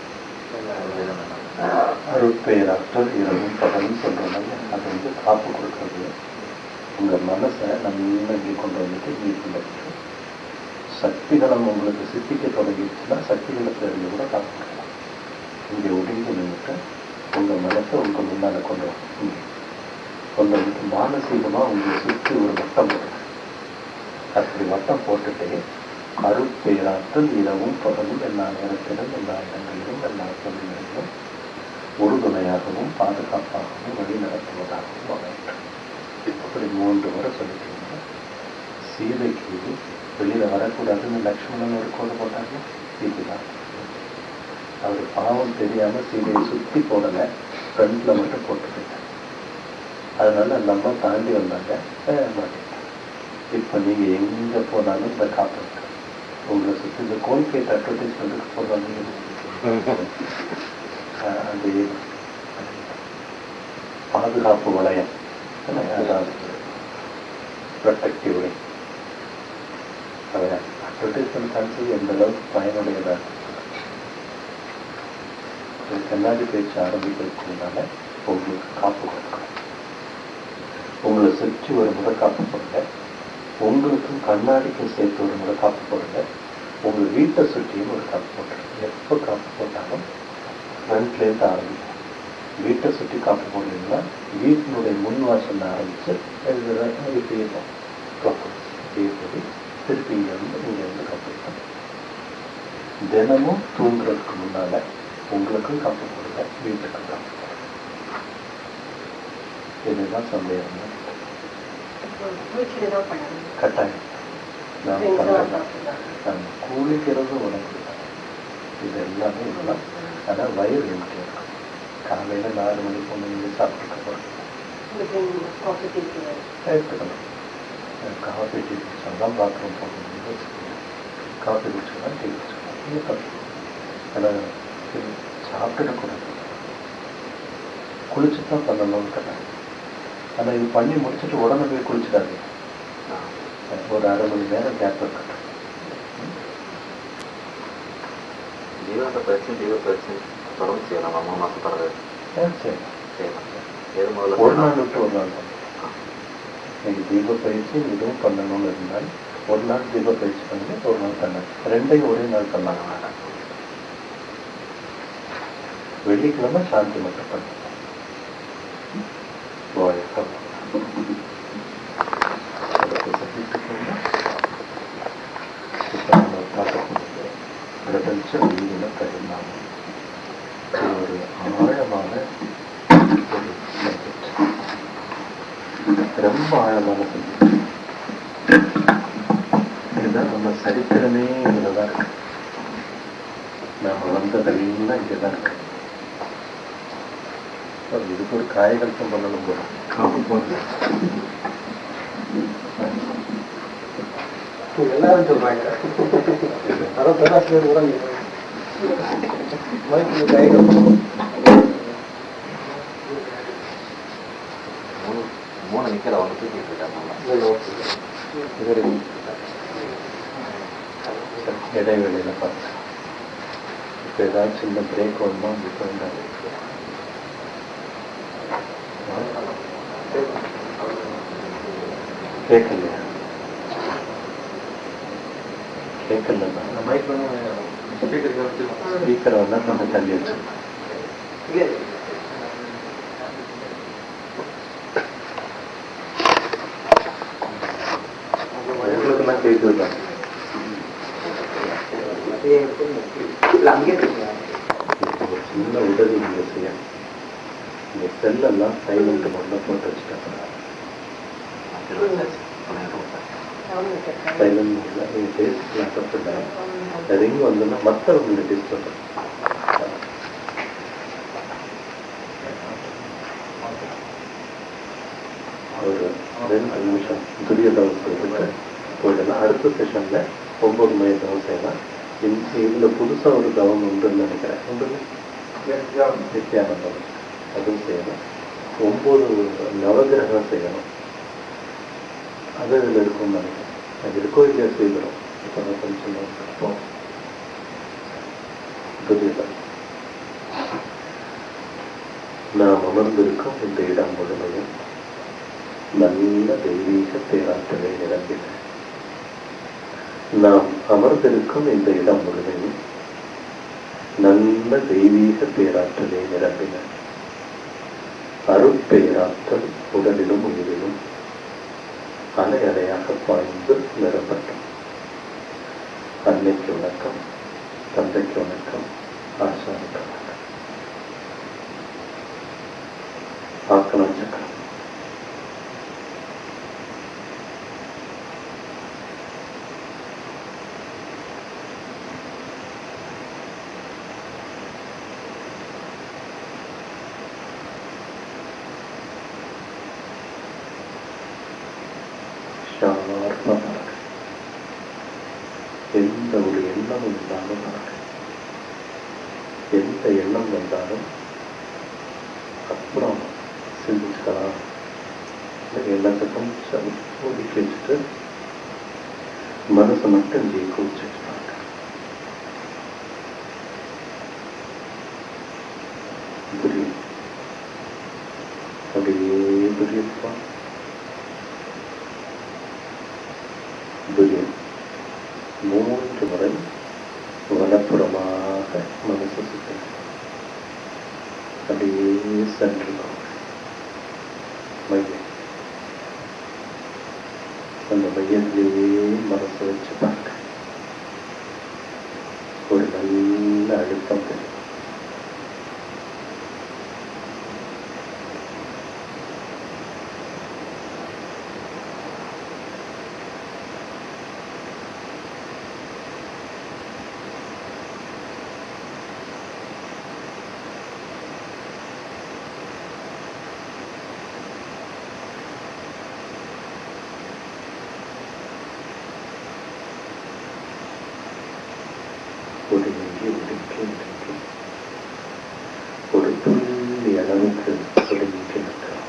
அருட்பெயராற்றல் இரவும் பகலும் சொல்கிறாங்க அது வந்து காப்பு கொடுக்கறது உங்கள் மனசை நல்லா இங்கே கொண்டு வந்துட்டு வீட்டுல வச்சு சக்திகளம் உங்களுக்கு சித்திக்க தொடங்கிடுச்சுன்னா சக்திகளத்தை இருந்து கூட காப்பு கொடுக்கலாம் இங்கே ஒடுங்கி நின்றுட்டு உங்கள் மனசை உங்கள் முன்னால் கொண்டு வரணும் இங்கே கொண்டு வந்துட்டு மானசீகமாக உங்களை சுற்றி ஒரு வட்டம் போடுங்க அப்படி வட்டம் போட்டுட்டு அருட்பெயராற்றல் இரவும் பகலும் எல்லா நேரத்திலும் எல்லா இடங்களிலும் எல்லா தொழில்களிலும் உறுதுணையாகவும் பாதுகாப்பாகவும் வழி நடத்துவதாகவும் அமையட்டும் இப்படி மூன்று முறை சொல்லிட்டீங்க சீதைக்கு வெளியில வரக்கூடாதுன்னு லக்ஷ்மணன் ஒரு கோடு போட்டாங்க இதுதான் அவர் பாவம் தெரியாம சீதையை சுத்தி போடல ஃப்ரண்ட்ல மட்டும் போட்டுருக்காங்க அதனால அந்த அம்மா தாண்டி வந்தாங்க அஹ் மாட்டிக்கிட்டாங்க. இப்ப நீங்க எங்க போனாலும் இந்த காப்பு இருக்கு உங்களை சுத்தி இந்த கோல்கேட் அட்வர்டைஸ்மெண்ட்டுக்கு போடுறாங்க ஆஹ் அது பாதுகாப்பு வளையம் என்ன, அதாவது ப்ரொட்டக்டிவ் ரிங் அட்வர்டைஸ்மெண்ட் காமிச்சது எந்த அளவுக்கு பயனுடையதாக இருக்கு ஒரு கண்ணாடி பேச்சு ஆரம்பிக்கிறதுக்குனால உங்களுக்கு காப்பு கொடுக்கணும் உங்களை சுற்றி ஒரு முறை காப்பு போடுங்க உங்களுக்கும் கண்ணாடிக்கும் சேர்த்து ஒரு முறை காப்பு போடுங்க உங்கள் வீட்டை சுற்றியும் ஒரு காப்பு போட்டுருங்க எப்போ காப்பு போட்டாலும் ஃப்ரண்ட்லேருந்து ஆரம்பிக்கும் வீட்டை சுற்றி காப்பு போடுறீங்கன்னா வீட்டினுடைய முன் வாசல்ல ஆரம்பித்து இப்படியே காப்பு இப்படியே போய் திருப்பி இங்கேருந்து இங்கேருந்து காப்பு போடணும். தினமும் தூங்குறதுக்கு முன்னால உங்களுக்கும் காப்பு போடுங்க வீட்டுக்கும் காப்பு போடுங்க இதுதான் சந்தேகம் வீட்டில் தான் பண்ணணும் கட்டாயம் நான் பெண்களாக பண்ணுறேன் நம்ம குளிக்கிறது உடம்பு இது எல்லாமே இதெல்லாம் ஆனால் வயிறு எம்டி இருக்கும் காலையில் நாலு மணிக்கு ஒன்று மணி சாப்பிட்டுக்க போகிறோம் காஃபி டீச்சர் எடுத்துக்கணும் காஃபி டீ குடிச்சா தான் பாத்ரூம் போகணும்னு வச்சுக்கோங்க காஃபி குடிச்சா டீ குடிச்சா இது தப்பு ஆனால் இது சாப்பிட்டுடக்கூடாது குளிச்சு தான் பண்ணணும்னு கேட்டாங்க ஆனால் இது பண்ணி முடிச்சுட்டு உடனே போய் குளிச்சிடாதீங்க ஒரு அரை மணி நேரம் கேப் இருக்கட்டும் ஜீவனத்தை பயிற்சி ஜீவ பயிற்சி தொடர்ந்து செய்யலாம் மூணு மாசம் பிறகு ஏன் சரி செய்யலாம் எது முதல்ல ஒரு நாள் செய்யலாம்? விட்டு ஒரு நாள் பண்ணணும் நீங்கள் தீப பயிற்சி இதுவும் பண்ணணும்னு இருந்தால் ஒரு நாள் தீப பயிற்சி பண்ணி ஒரு நாள் பண்ணலாம் ரெண்டையும் ஒரே நாள் பண்ணலாம் வெள்ளிக்கிழமை சாந்தி மட்டும் பண்ணுங்க வாழ்க அதுக்கு சகித்துக்கோங்க இப்போ நம்ம பார்க்கக்கூடிய பிரபஞ்ச உயிரின பரிணாமம் இது ஒரு ஆழமான ஒரு subject. ரொம்ப ஆழமான சப்ஜெக்ட் இதுதான் நம்ம சரித்திரமே இதில் தான் இருக்கு நாம வந்ததெல்லாம் இங்கே தான் இருக்கு அப்ப இதுக்கு ஒரு காயகல்பம் பண்ணணும் போல காப்பு போட்டு எல்லாரும் சொல்றாங்க அதான் பேராசிரியர் கூட மைக்கில் கைகள் மூணு மூணு நிக்கல அவங்க தூக்கிட்டு இருக்காங்க இடைவெளியில் பார்த்தேன் இப்போ ஏதாவது சின்ன பிரேக் வேணுமா இப்போ இருந்தாலும் கேட்கலையா கேட்கல இந்த மைக் வந்து ஸ்பீக்கருக்கு வச்சுருக்கோம் ஸ்பீக்கர் வந்தா கொஞ்சம் தள்ளி வச்சு இல்லை உங்களுக்கு தான் கேட்குது தான் இல்லை அங்கேயே இருக்குங்க இப்போ ஒரு சின்ன உதவி நீங்கள் செய்யணும் இந்த செல்லெல்லாம் சைலண்ட் மோடில் போட்டு வச்சுட்டாங்க சைலண்ட் மோடில் நீங்கள் பேசிக்கலாம் தப்பு இல்லை ரிங் வந்துன்னா மற்றவங்களை டிஸ்டர்ப் ஒரு ரெண்டு நிமிஷம் துரிய தவசத்துக்கு போயிடலாம் அடுத்த செஷன்ல ஒன்பது மணி தவம் செய்யலாம் இந்த இதுல புதுசா ஒரு தவம் உண்டுன்னு நினைக்கிறேன் உண்டு நித்யானந்தம் அதுவும் செய்யணும் ஒன்பது நவகிரகம் செய்யணும் அது இதில் இருக்கும்னு நினைக்கிறேன் அது இருக்கோ இல்லையா செய்கிறோம் இப்போ நான் கொஞ்சம் பார்ப்போம். புரியுதா நாம் அமர்ந்திருக்கும் இந்த இடம் முழுமையும் நல்ல தெய்வீக பேராற்றலை நிரம்பின நாம் அமர்ந்திருக்கும் இந்த இடம் முழுமையும் நல்ல தெய்வீக பேராற்றலை நிரம்பின அருட்பேராற்றல் உடலிலும் உயிரிலும் அலை அலையாக பாய்ந்து நிரம்பட்டும் அன்னைக்கு வணக்கம் தந்தைக்கு வணக்கம் ஆசானுக்கு வணக்கம் ஆக்கணும் சக்கரம் சார்பமாக எந்த ஒரு எண்ணமும் இல்லாமல் நடக்க எந்த எண்ணம் வந்தாலும் அப்புறம் சிந்திச்சுக்கலாம் இந்த எண்ணத்தை கொஞ்சம் ஒதுக்கி வச்சுட்டு மனசை மட்டும் இங்கே கூச்சு வச்சுப்பாங்க புரியும் அப்படியே புரியுதுப்பா புரியும் மூன்று முறை வலப்புறமாக மனசு சுத்த அப்படியே சென்றிருக்கோம் மையம் அந்த மையத்திலேயே மனசு வச்சு பார்க்க ஒரு நல்ல அழுத்தம் தெரியும் ஒடுங்கி ஒடுங்கி ஒடுங்கி ஒரு துள்ளி அளவுக்கு ஒடுங்கி நிற்கிறோம்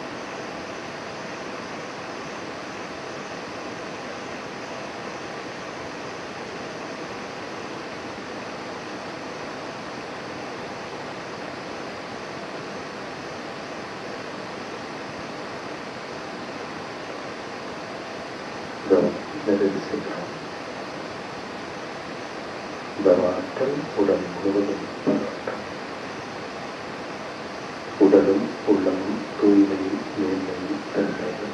கவனம் நிறைவு செய்கிறோம் வரலாற்றல் உடல் முழுவதும் பரவட்டும் உடலும் உள்ளமும் தூய்மையும் மேன்மையும் பெறுகிறது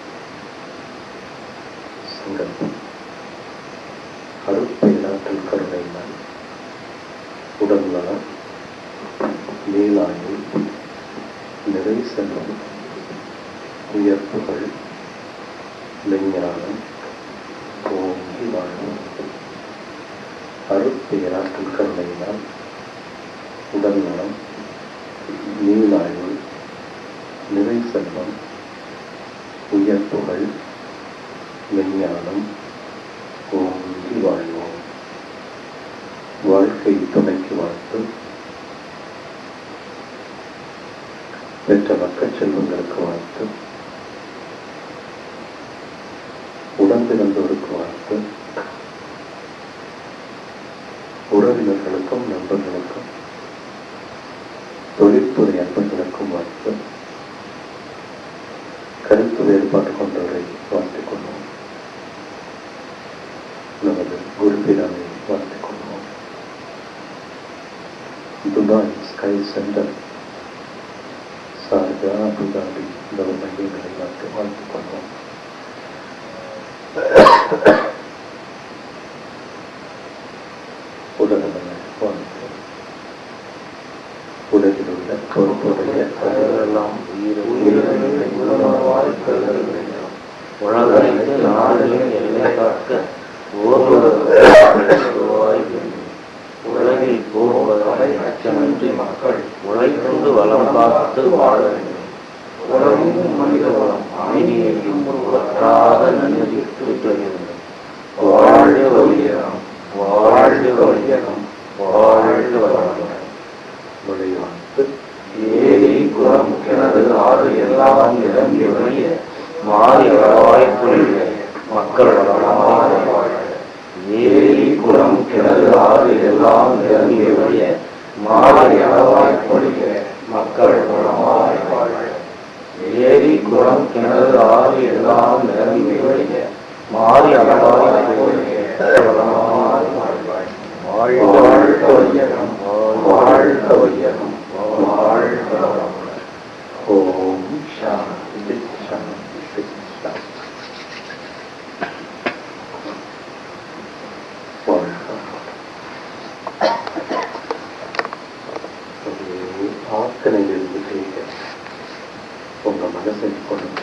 சங்கல்பம் அருட்பேராற்றல் கருணையினால் உடல் நலம் மேலாய்வு நிறை செல்வம் உயர்ப்புகள் மெஞ்ஞானம் ஓங்கி வாழும் அருட்பேராற்றல் கருணையினால் உடல் நலம் நீளாய்வு நிறை செல்வம் உயர்ப்புகள் மெஞ்ஞானம் ஓங்கி வாழ்வோம் வாழ்க்கை துணைக்கு வாழ்த்து பெற்ற மக்கள் செல்வங்களுக்கு வாழ்த்து உடன்பிறந்தோருக்கு வாழ்த்து உறவினர்களுக்கும் நண்பர்களுக்கும் தொழில்துறை அன்பர்களுக்கும் வாழ்த்து கருத்து வேறுபாடு கொண்டவரை வாழ்த்திக் கொள்வோம் உலகறிந்து நாடுகளின் எல்லை காக்க ஓர்வருவாய் உலகில் போர்வதை அச்சமின்றி மக்கள் உழைக்கொண்டு வளம் காத்து வாழ வேண்டும் உலகின் மனித வளம் அமைதியையும் வற்றாத நன்மையை குறிப்பிடுகிறது வாழ்க வையகம் வாழ்க வையகம் வாழ்க வளமுடன் விளைவாழ்த்து ஏரி குளம் கிணறு ஆறு எல்லாம் நிரம்பி வழிய மாறி வளவாய் பொழிய மக்கள் வளமாய் வாழ ஏரி குளம் கிணறு ஆறு எல்லாம் நிரம்பி வழிய மாறி வளவாய் பொழிய மக்கள் வளமாய் வாழ ஏரி குளம் கிணறு ஆறு எல்லாம் நிரம்பி வழிய மாறி அளவாய் பொழிய வளமாய் வாழ்வாய் வாழ்க வையகம் வாழ்க வையகம் வாழ்க வளமுடன் ஓம் சாந்தி சாந்தி சாந்தி வாழ்க அப்படியே ஆக்கணையிலிருந்து செய்க உங்க மனசை கொண்டு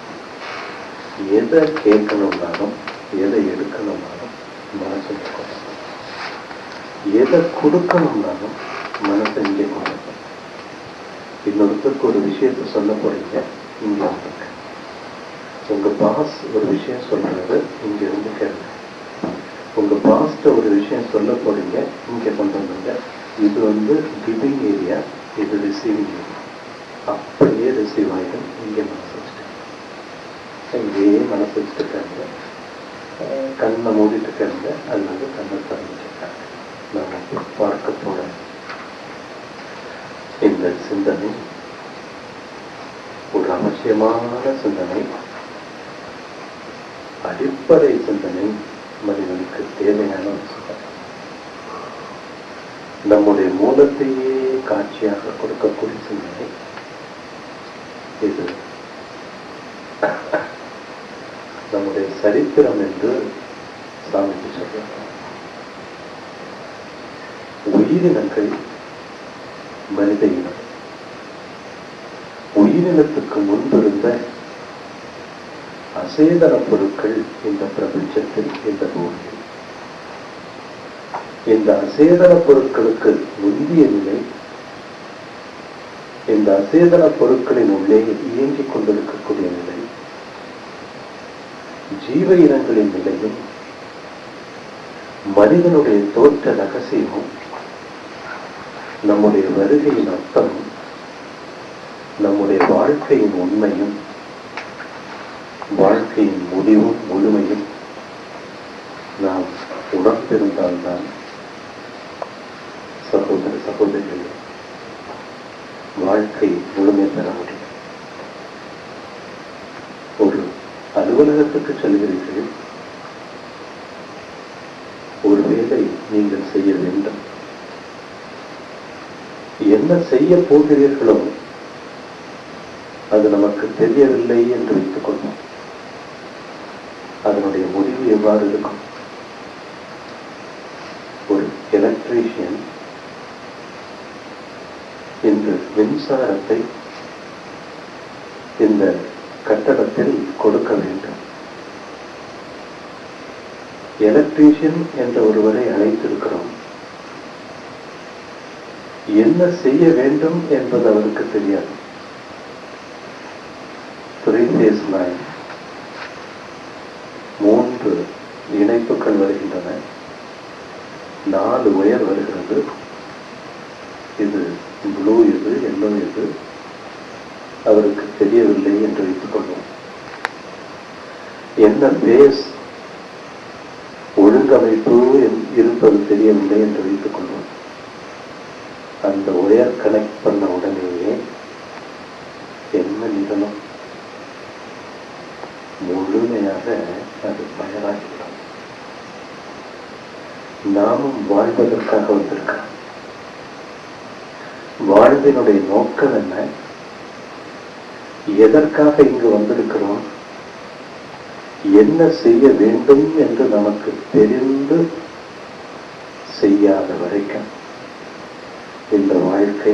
எதை கேட்கணும்னாலும் எதை எடுக்கணும்னாலும் மனசை கொண்டு எதை கொடுக்கணும்னாலும் மனசை இங்கே கொண்டு வரணும். இன்னொருத்தருக்கு ஒரு விஷயத்தை சொல்ல போறீங்க இங்க வந்துருங்க உங்க பாஸ் ஒரு விஷயம் சொல்றாரு இங்க இருந்து கேளுங்க உங்க பாஸ்ட ஒரு விஷயம் சொல்ல போறீங்க இங்க கொண்டு வந்துருங்க இது வந்து கிவிங் ஏரியா இது ரிசீவிங் ஏரியா அப்படியே ரிசீவ் ஆயிடும் இங்க மனசு வச்சுட்டு இங்கேயே மனசு வச்சுட்டு இருக்காங்க அஹ் கண்ணை மூடிட்டு இருக்காங்க அல்லது கண்ணை திறந்துட்டு நம்ம பார்க்க போறேன் இந்த சிந்தனை ஒரு அவசியமான சிந்தனை அடிப்படை சிந்தனை மனிதனுக்கு தேவையான ஒரு சிந்தனை நம்முடைய மூலத்தையே காட்சியாக கொடுக்கக்கூடிய சிந்தனை இது நம்முடைய சரித்திரம் என்று சாமிக்கு சொல்றாங்க உயிரினங்கள் மனித இனம் உயிரினத்துக்கு முன்பிருந்த அசேதன பொருட்கள் இந்த பிரபஞ்சத்தில் இந்த பூமியில் இந்த அசேதன பொருட்களுக்கு முந்திய நிலை இந்த அசேதன பொருட்களின் உள்ளே இயங்கிக் கொண்டிருக்கக்கூடிய நிலை ஜீவ இனங்களின் நிலையும் மனிதனுடைய தோற்ற ரகசியமும் நம்முடைய வருகையின் அர்த்தமும் நம்முடைய வாழ்க்கையின் உண்மையும் வாழ்க்கையின் முடிவும் முழுமையும் நாம் உணர்ந்திருந்தால்தான் சகோதர சகோதரிகள் வாழ்க்கை முழுமை பெற முடியும் ஒரு அலுவலகத்துக்கு செல்கிறீர்கள் ஒரு வேலை நீங்கள் செய்ய வேண்டும் என்ன செய்ய போகிறீர்களோ அது நமக்கு தெரியவில்லை என்று வைத்துக் கொள்வோம் அதனுடைய முடிவு எவ்வாறு இருக்கும் ஒரு எலக்ட்ரீஷியன் இந்த மின்சாரத்தை இந்த கட்டடத்தில் கொடுக்க வேண்டும் எலக்ட்ரீஷியன் என்ற ஒருவரை அழைத்திருக்கிறோம் என்ன செய்ய வேண்டும் என்பது அவருக்கு தெரியாது த்ரீ ஃபேஸ் லைன் மூன்று இணைப்புகள் வருகின்றன நாலு ஒயர் வருகிறது இது ப்ளூ இது எல்லோ இது அவருக்கு தெரியவில்லை என்று வைத்துக் கொள்வோம் என்ன பேஸ் ஒழுங்கமைப்பு என்- இருப்பது தெரியவில்லை என்று வைத்துக் கொள்வோம் அந்த ஒயர் கனெக்ட் பண்ண உடனேயே என்ன நிகழும் முழுமையாக அது பயனாகிவிடும் நாமும் வாழ்வதற்காக வந்திருக்கிறோம் வாழ்வினுடைய நோக்கம் என்ன எதற்காக இங்கு வந்திருக்கிறோம் என்ன செய்ய வேண்டும் என்று நமக்கு தெரிந்து செய்யாத வரைக்கும் இந்த வாழ்க்கை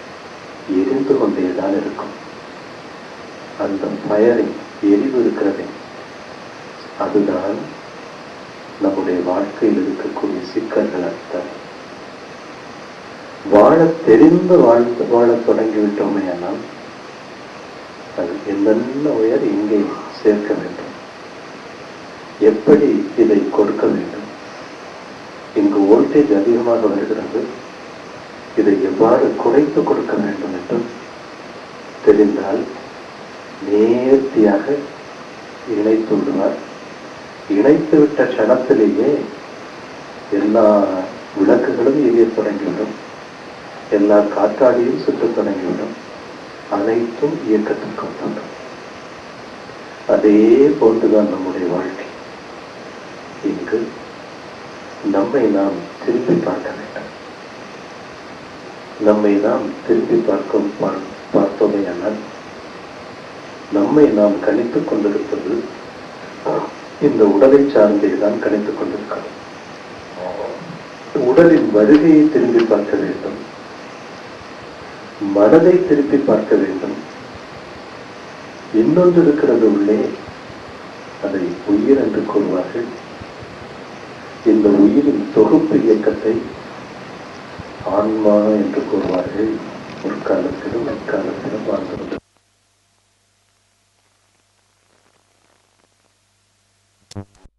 எரிந்து கொண்டேதான் இருக்கும் அந்த பயரின் எரிவு இருக்கிறதே அதுதான் நம்முடைய வாழ்க்கையில் இருக்கக்கூடிய சிக்கல்கள் அர்த்தம் வாழ தெரிந்து வாழ் வாழத் தொடங்கிவிட்டோமே ஆனால் அது என்னென்ன உயர் இங்கே சேர்க்க வேண்டும் எப்படி இதை கொடுக்க வேண்டும் இங்கு வோல்டேஜ் அதிகமாக வருகிறது இதை எவ்வாறு குறைத்து கொடுக்க வேண்டும் என்று தெரிந்தால் நேர்த்தியாக இணைத்து விடுவார் இணைத்து விட்ட க்ஷணத்திலேயே எல்லா விளக்குகளும் எரிய தொடங்கிவிடும் எல்லா காற்றாடியும் சுற்றத் தொடங்கிவிடும் அனைத்தும் இயக்கத்திற்கு வந்துவிடும் அதே போன்றுதான் நம்முடைய வாழ்க்கை இங்கு நம்மை நாம் திருப்பி பார்க்க வேண்டும் நம்மை நாம் திருப்பி பார்க்கும் பார்- பார்த்தோமேயானால் நம்மை நாம் கணித்துக் கொண்டிருப்பது இந்த உடலை சார்ந்தே தான் கணித்துக் கொண்டிருக்கிறோம் உடலின் வருகையை திரும்பி பார்க்க வேண்டும் மனதை திருப்பி பார்க்க வேண்டும் இன்னொன்று இருக்கிறது உள்ளே அதை உயிர் என்று கூறுவார்கள் இந்த உயிரின் தொகுப்பு இயக்கத்தை ஆன்மா என்று கூறுவார்கள் முற்காலத்திலும் இக்காலத்திலும் வாழ்ந்து கொண்டிருக்கிறார்கள்.